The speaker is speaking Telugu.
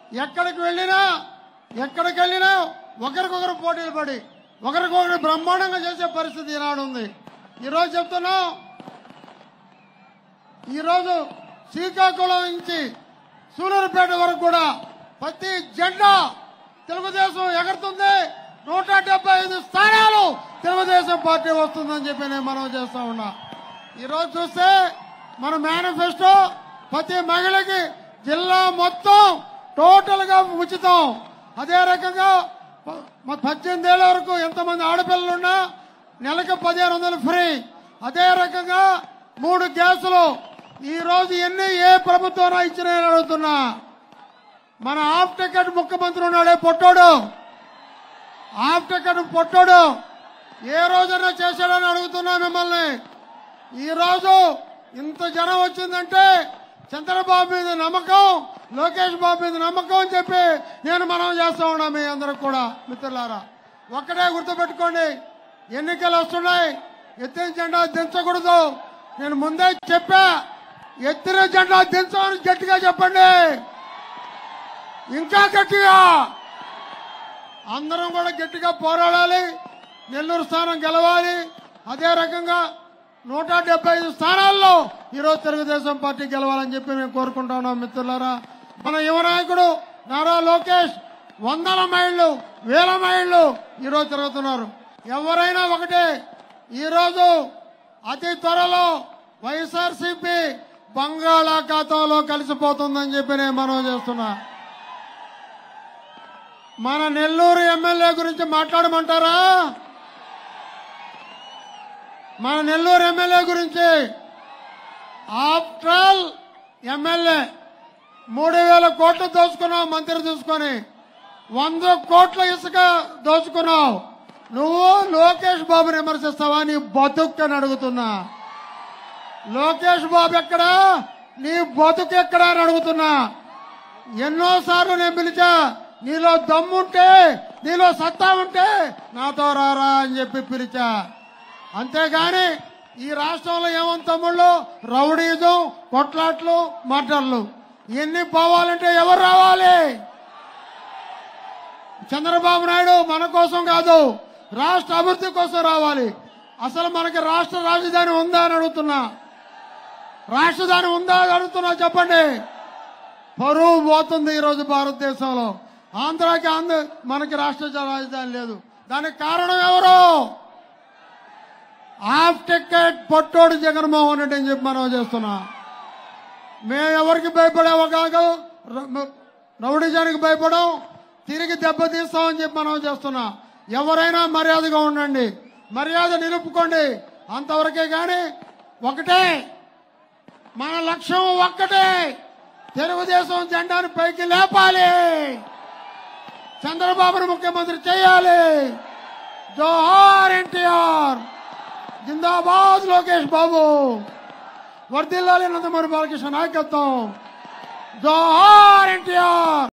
ఎక్కడికి వెళ్ళినా ఎక్కడికి వెళ్ళినా ఒకరికొకరు పోటీలు పడి ఒకరికొకరు బ్రహ్మాండంగా చేసే పరిస్థితి ఈనాడు ఉంది ఈరోజు చెప్తున్నాం ఈరోజు శ్రీకాకుళం నుంచి సూలూరుపేట వరకు కూడా ప్రతి జెండా తెలుగుదేశం ఎగరుతుంది నూట డెబ్బై ఐదు స్థానాలు తెలుగుదేశం పార్టీ వస్తుందని చెప్పి నేను మనం చేస్తా ఉన్నా ఈరోజు చూస్తే మన మేనిఫెస్టో ప్రతి మహిళకి జిల్లా మొత్తం టోటల్ గా ఉచితం అదే రకంగా ప- మ- పద్దెనిమిది ఏళ్ళ వరకు ఎంతమంది ఆడపిల్లలు ఉన్నా నెలకు పదిహేను వందలు ఫ్రీ అదే రకంగా మూడు గ్యాసులు ఈ రోజు ఎన్ని ఏ ప్రభుత్వం ఇచ్చినాయని అడుగుతున్నా మన ఆఫ్ టికెట్ ముఖ్యమంత్రి ఉన్నాడే పొట్టోడు ఆఫ్ టికెట్ పొట్టోడు ఏ రోజైనా చేశాడని అడుగుతున్నా మిమ్మల్ని ఈ రోజు ఇంత జనం వచ్చిందంటే చంద్రబాబు మీద నమ్మకం లోకేష్ బాబు మీద నమ్మకం అని చెప్పి నేను మనం చేస్తా ఉన్నా మీ అందరికి కూడా మిత్రులారా ఒక్కటే గుర్తుపెట్టుకోండి ఎన్నికలు వస్తున్నాయి ఎత్తిన జెండా దించకూడదు నేను ముందే చెప్పా ఎత్తిన జెండా దించమని గట్టిగా చెప్పండి ఇంకా గట్టిగా అందరం కూడా గట్టిగా పోరాడాలి నెల్లూరు స్థానం గెలవాలి అదే రకంగా నూట డెబ్బై ఐదు స్థానాల్లో ఈరోజు తెలుగుదేశం పార్టీ గెలవాలని చెప్పి మేము కోరుకుంటా ఉన్నాం మిత్రులారా మన యువ నాయకుడు నారా లోకేష్ వందల మైళ్ళు వేల మైళ్ళు ఈరోజు తిరుగుతున్నారు ఎవరైనా ఒకటే ఈరోజు అతి త్వరలో వైఎస్ఆర్సీపీ బంగాళాఖాతంలో కలిసిపోతుందని చెప్పి నేను మనవి చేస్తున్నా మన నెల్లూరు ఎమ్మెల్యే గురించి మాట్లాడమంటారా మన నెల్లూరు ఎమ్మెల్యే గురించి ఆఫ్టర్ ఆల్ ఎమ్మెల్యే మూడు వేల కోట్లు దోచుకున్నావు మంత్రి చూసుకొని వంద కోట్ల ఇసుక దోచుకున్నావు నువ్వు లోకేష్ బాబుని విమర్శిస్తావా నీ బతుక్కని అడుగుతున్నా లోకేష్ బాబు ఎక్కడా నీ బతుకు ఎక్కడా అని అడుగుతున్నా ఎన్నోసార్లు నేను పిలిచా నీలో దమ్ముంటే నీలో సత్తా ఉంటే నాతో రారా అని చెప్పి పిలిచా అంతేగాని ఈ రాష్ట్రంలో ఏమని తమ్ముళ్ళు రౌడీజం కొట్లాట్లు మర్డర్లు ఇవన్నీ పోవాలంటే ఎవరు రావాలి చంద్రబాబు నాయుడు మన కోసం కాదు రాష్ట్ర అభివృద్ధి కోసం రావాలి అసలు మనకి రాష్ట్ర రాజధాని ఉందా అని అడుగుతున్నా రాజధాని ఉందా అని అడుగుతున్నా చెప్పండి పరువు పోతుంది ఈరోజు భారతదేశంలో ఆంధ్రాకి ఆంధ్ర మనకి రాష్ట్ర రాజధాని లేదు దానికి కారణం ఎవరు హాఫ్ టికెట్ పొట్టోడు జగన్మోహన్ రెడ్డి అని చెప్పి మనం చేస్తున్నా మేము ఎవరికి భయపడేవో కాదు ర- రౌడీజానికి భయపడం తిరిగి దెబ్బతీస్తామని చెప్పి మనం చేస్తున్నా ఎవరైనా మర్యాదగా ఉండండి మర్యాద నిలుపుకోండి అంతవరకే కానీ ఒకటే మన లక్ష్యం ఒక్కటే తెలుగుదేశం జెండాను పైకి లేపాలి చంద్రబాబును ముఖ్యమంత్రి చేయాలి జోహార్ ఎన్టీఆర్ జిందాబాద్ లోకేష్ బాబు వర్దిల్లాలి నందమూరి బాలకృష్ణ నాయకత్వం జోహార్ ఎన్టీఆర్